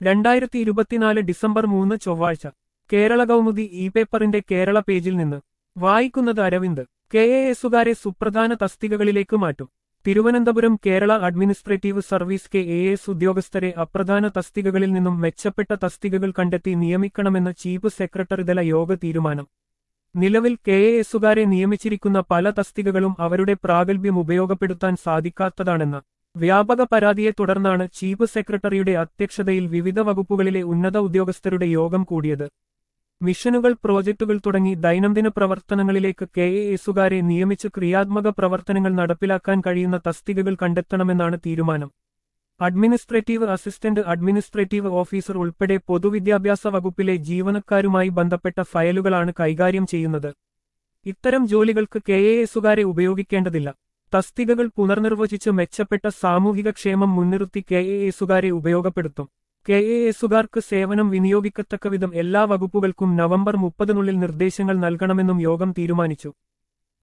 രണ്ടായിരത്തി ഇരുപത്തിനാല് ഡിസംബർ മൂന്ന് ചൊവ്വാഴ്ച കേരള കൗമുദി ഇ പേപ്പറിന്റെ കേരള പേജിൽ നിന്ന് വായിക്കുന്നത് അരവിന്ദ് കെ എ എസുകാരെ സുപ്രധാന തസ്തികകളിലേക്ക് മാറ്റും Thiruvananthapuram Kerala administrative service K A S ഉദ്യോഗസ്ഥരെ അപ്രധാന തസ്തികകളിൽ നിന്നും മെച്ചപ്പെട്ട തസ്തികകൾ കണ്ടെത്തി നിയമിക്കണമെന്ന് ചീഫ് സെക്രട്ടറി തല യോഗ തീരുമാനം നിലവിൽ കെ എ എസുകാരെ നിയമിച്ചിരിക്കുന്ന പല തസ്തികകളും അവരുടെ പ്രാഗൽഭ്യം ഉപയോഗപ്പെടുത്താൻ സാധിക്കാത്തതാണെന്ന വ്യാപക പരാതിയെ തുടർന്നാണ് ചീഫ് സെക്രട്ടറിയുടെ അധ്യക്ഷതയിൽ വിവിധ വകുപ്പുകളിലെ ഉന്നത ഉദ്യോഗസ്ഥരുടെ യോഗം കൂടിയത് മിഷനുകൾ പ്രോജക്റ്റുകൾ തുടങ്ങി ദൈനംദിന പ്രവർത്തനങ്ങളിലേക്ക് കെ എ എസുകാരെ നിയമിച്ച് ക്രിയാത്മക പ്രവർത്തനങ്ങൾ നടപ്പിലാക്കാൻ കഴിയുന്ന തസ്തികകൾ കണ്ടെത്തണമെന്നാണ് തീരുമാനം അഡ്മിനിസ്ട്രേറ്റീവ് അസിസ്റ്റന്റ് അഡ്മിനിസ്ട്രേറ്റീവ് ഓഫീസർ ഉൾപ്പെടെ പൊതുവിദ്യാഭ്യാസ വകുപ്പിലെ ജീവനക്കാരുമായി ബന്ധപ്പെട്ട ഫയലുകളാണ് കൈകാര്യം ചെയ്യുന്നത് ഇത്തരം ജോലികൾക്ക് കെ എ എസുകാരെ ഉപയോഗിക്കേണ്ടതില്ല തസ്തികകൾ പുനർനിർവചിച്ച് മെച്ചപ്പെട്ട സാമൂഹിക ക്ഷേമം മുൻനിർത്തി കെ എ എസുകാരെ ഉപയോഗപ്പെടുത്തും കെ എ എസുകാർക്ക് സേവനം വിനിയോഗിക്കത്തക്കവിധം എല്ലാ വകുപ്പുകൾക്കും നവംബർ മുപ്പതിനുള്ളിൽ നിർദ്ദേശങ്ങൾ നൽകണമെന്നും യോഗം തീരുമാനിച്ചു